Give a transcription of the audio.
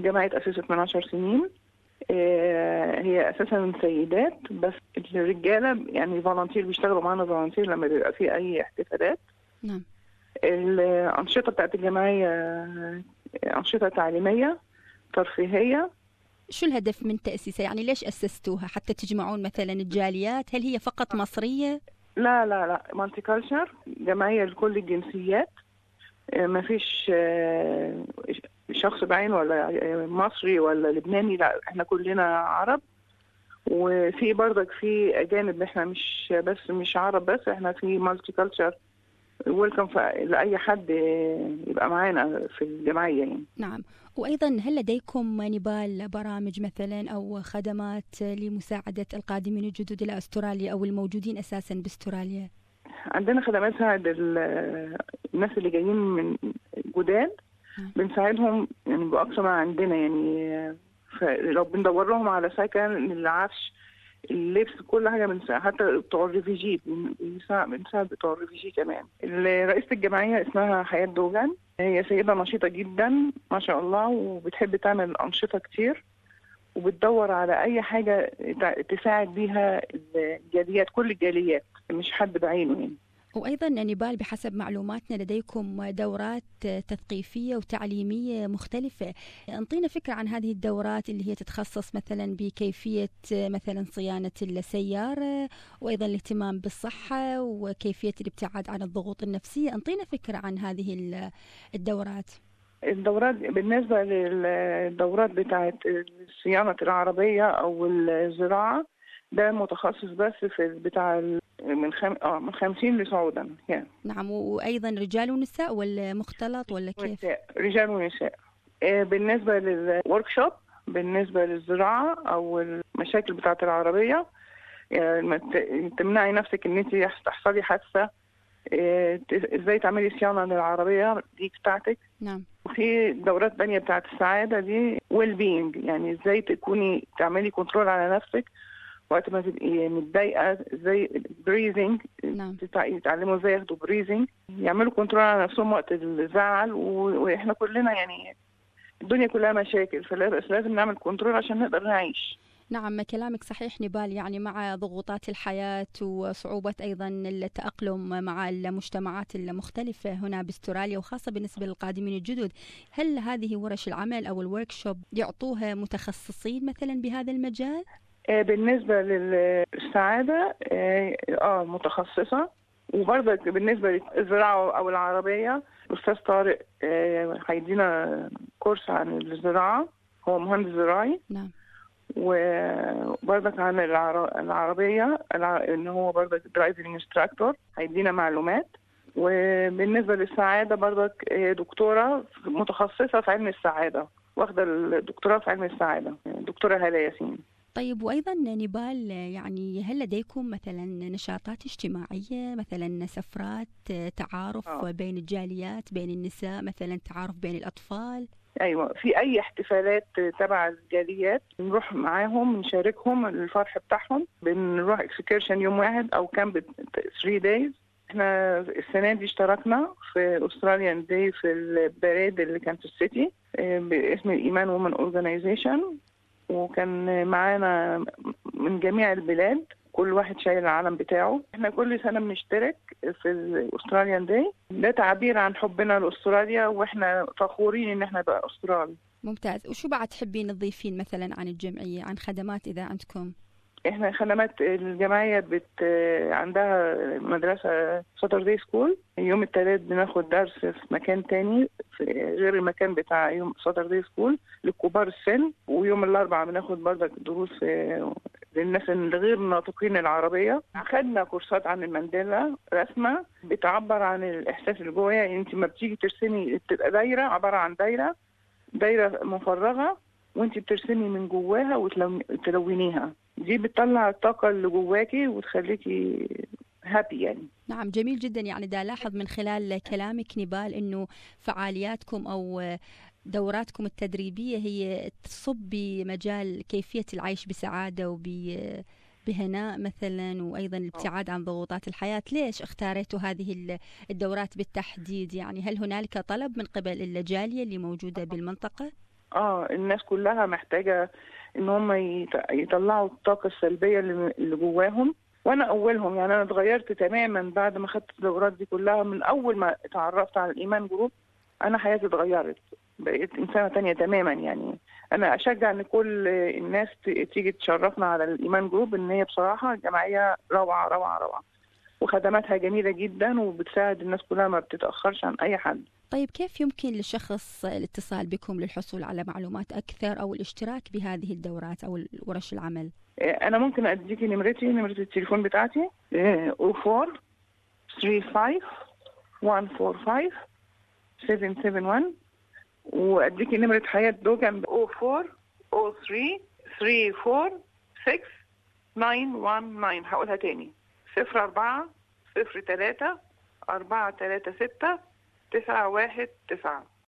الجمعية اتأسست من عشر سنين آه، هي أساسا سيدات بس الرجالة يعني فولنتير بيشتغلوا معانا فولنتير لما بيبقى في أي احتفالات نعم الأنشطة بتاعت الجمعية آه، أنشطة تعليمية ترفيهية شو الهدف من تأسيسها يعني ليش أسستوها حتى تجمعون مثلا الجاليات هل هي فقط مصرية لا لا لا مالتي كلتشر جمعية لكل الجنسيات آه، ما فيش آه، شخص بعينه ولا آه، مصري ولا لبناني لا احنا كلنا عرب وفي برضك في اجانب احنا مش بس مش عرب بس احنا في مالتي كلتشر ويلكم لاي حد آه، يبقى معانا في الجمعيه يعني نعم وأيضا هل لديكم نبال برامج مثلا أو خدمات لمساعدة القادمين الجدد إلى أستراليا أو الموجودين أساسا بأستراليا عندنا خدمات ساعد ال- الناس اللي جايين من جداد نعم. بنساعدهم يعني بأقصى ما عندنا يعني لو بندور لهم على سكن العفش اللبس كل حاجة بنساعد حتى بتوع الريفيجي بن- بنساعد بنساعد بتوع الريفيجي كمان ال- رئيسة الجمعية اسمها حياة دوجان هي سيدة نشيطة جدا ما شاء الله وبتحب تعمل أنشطة كتير وبتدور على أي حاجة تع- تساعد بيها الجاليات كل الجاليات مش حد بعينه يعني وأيضا نبال بحسب معلوماتنا لديكم دورات تثقيفية وتعليمية مختلفة انطينا فكرة عن هذه الدورات اللي هي تتخصص مثلا بكيفية مثلا صيانة السيارة وأيضا الاهتمام بالصحة وكيفية الابتعاد عن الضغوط النفسية انطينا فكرة عن هذه ال- الدورات الدورات بالنسبة للدورات بتاعت صيانة العربية أو الزراعة ده متخصص بس في بتاع ال- من خم... اه من 50 لصعودا يعني نعم وأيضا رجال ونساء ولا مختلط ولا كيف ونساء رجال ونساء آه، بالنسبة للورك شوب بالنسبة للزراعة أو المشاكل بتاعت العربية يعني ما ت- تمنعي نفسك إن أنت تحصلي حادثة آه، ت- إزاي تعملي صيانة للعربية دي بتاعتك نعم وفي دورات تانية بتاعت السعادة دي ويل بينج يعني ازاي تكوني تعملي كنترول على نفسك وقت ما تبقي متضايقة ازاي بريزنج نعم يتعلموا ازاي ياخدوا بريزنج يعملوا كنترول على نفسهم وقت الزعل و- واحنا كلنا يعني الدنيا كلها مشاكل فلازم نعمل كنترول عشان نقدر نعيش نعم كلامك صحيح نبال يعني مع ضغوطات الحياة وصعوبة أيضا التأقلم مع المجتمعات المختلفة هنا باستراليا وخاصة بالنسبة للقادمين الجدد هل هذه ورش العمل أو الورك شوب يعطوها متخصصين مثلا بهذا المجال؟ آه، بالنسبة للسعادة اه آه، متخصصة وبرضك بالنسبة للزراعة أو العربية أستاذ طارق آه، هيدينا كورس عن الزراعة هو مهندس زراعي نعم وبرضك عن العر- العربية الع- إن هو برضك درايفنج انستراكتور هيدينا معلومات وبالنسبة للسعادة برضك آه، دكتورة متخصصة في علم السعادة واخدة الدكتوراه في علم السعادة دكتورة هالة ياسين طيب وأيضا نبال يعني هل لديكم مثلا نشاطات اجتماعية مثلا سفرات تعارف آه. بين الجاليات بين النساء مثلا تعارف بين الأطفال ايوه في اي احتفالات تبع الجاليات بنروح معاهم نشاركهم الفرح بتاعهم بنروح اكسكيرشن يوم واحد او كامب 3 دايز احنا السنه دي اشتركنا في استراليان داي في البريد اللي كان في السيتي اه، باسم الايمان وومن اورجانيزيشن وكان معانا من جميع البلاد كل واحد شايل العلم بتاعه احنا كل سنه بنشترك في الاستراليان داي ده تعبير عن حبنا لاستراليا واحنا فخورين ان احنا بقى استرالي ممتاز وشو بعد تحبين تضيفين مثلا عن الجمعية عن خدمات إذا عندكم احنا خدمات الجمعية بت عندها مدرسة ساتردي سكول يوم الثلاث بناخد درس في مكان تاني في غير المكان بتاع يوم ساتردي سكول لكبار السن ويوم الأربعاء بناخد برضك دروس في- للناس الغير ناطقين العربية أخدنا كورسات عن المانديلا رسمة بتعبر عن الإحساس اللي جوايا يعني أنت ما بتيجي ترسمي بتبقى دايرة عبارة عن دايرة دايرة مفرغة وانت بترسمي من جواها وتلونيها دي بتطلع الطاقة اللي جواكي وتخليكي هابي يعني نعم جميل جدا يعني دا لاحظ من خلال كلامك نبال انه فعالياتكم او دوراتكم التدريبية هي تصب بمجال كيفية العيش بسعادة وب بهناء مثلا وايضا الابتعاد عن ضغوطات الحياه، ليش اختاريتوا هذه ال- الدورات بالتحديد؟ يعني هل هنالك طلب من قبل الجاليه اللي موجوده بالمنطقه؟ اه الناس كلها محتاجه ان هم يط- يطلعوا الطاقه السلبيه اللي اللي جواهم وانا اولهم يعني انا اتغيرت تماما بعد ما خدت الدورات دي كلها من اول ما اتعرفت على الايمان جروب انا حياتي اتغيرت بقيت انسانه تانية تماما يعني انا اشجع ان كل الناس ت- تيجي تشرفنا على الايمان جروب ان هي بصراحه جمعيه روعه روعه روعه وخدماتها جميله جدا وبتساعد الناس كلها ما بتتاخرش عن اي حد طيب كيف يمكن للشخص الاتصال بكم للحصول على معلومات أكثر أو الاشتراك بهذه الدورات أو ورش العمل؟ انا ممكن اديكي نمرتي نمره التليفون بتاعتي 04 35 145 771 واديكي نمره حياه دوجن 04 03 34 6 919 هقولها تاني 04 03 436 919